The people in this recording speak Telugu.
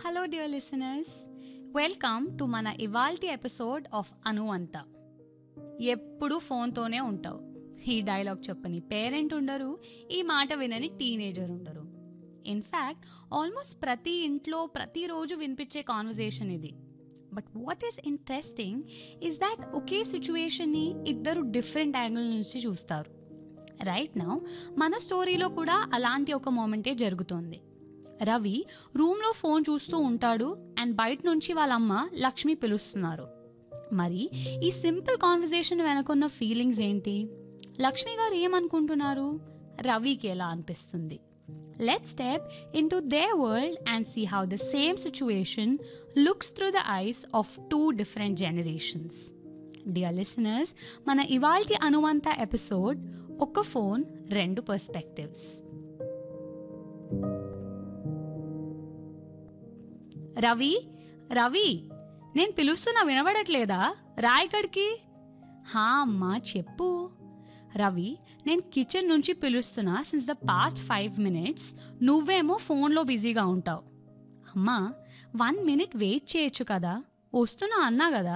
hello dear listeners welcome to మన ఇవాల్టి ఎపిసోడ్ ఆఫ్ అనువంత ఎప్పుడు ఫోన్తోనే ఉంటావు ఈ డైలాగ్ చెప్పని పేరెంట్ ఉండరు ఈ మాట వినని టీనేజర్ ఉండరు ఇన్ఫ్యాక్ట్ ఆల్మోస్ట్ ప్రతి ఇంట్లో ప్రతిరోజు వినిపించే కాన్వర్జేషన్ ఇది but what is interesting is that ఒకే సిచ్యువేషన్ని ఇద్దరు డిఫరెంట్ యాంగిల్ నుంచి చూస్తారు రైట్ నౌ మన స్టోరీలో కూడా అలాంటి ఒక మూమెంటే జరుగుతోంది రవి రూమ్లో ఫోన్ చూస్తూ ఉంటాడు అండ్ బయట నుంచి వాళ్ళ అమ్మ లక్ష్మి పిలుస్తున్నారు మరి ఈ సింపుల్ కాన్వర్జేషన్ వెనకున్న ఫీలింగ్స్ ఏంటి లక్ష్మి గారు ఏమనుకుంటున్నారు రవికి ఎలా అనిపిస్తుంది let step into the world and see how the same situation looks through the eyes of two different generations dear listeners మన ఇవాల్టి అనువంత ఎపిసోడ్ ఒక ఫోన్ రెండు పర్స్పెక్టివ్స్ రవి రవి నేను పిలుస్తున్నా వినబడట్లేదా రా ఇక్కడికి హా అమ్మా చెప్పు రవి నేను కిచెన్ నుంచి పిలుస్తున్నా since the past five minutes నువ్వేమో ఫోన్లో బిజీగా ఉంటావు అమ్మా వన్ మినిట్ వెయిట్ చేయొచ్చు కదా వస్తున్నా అన్నా కదా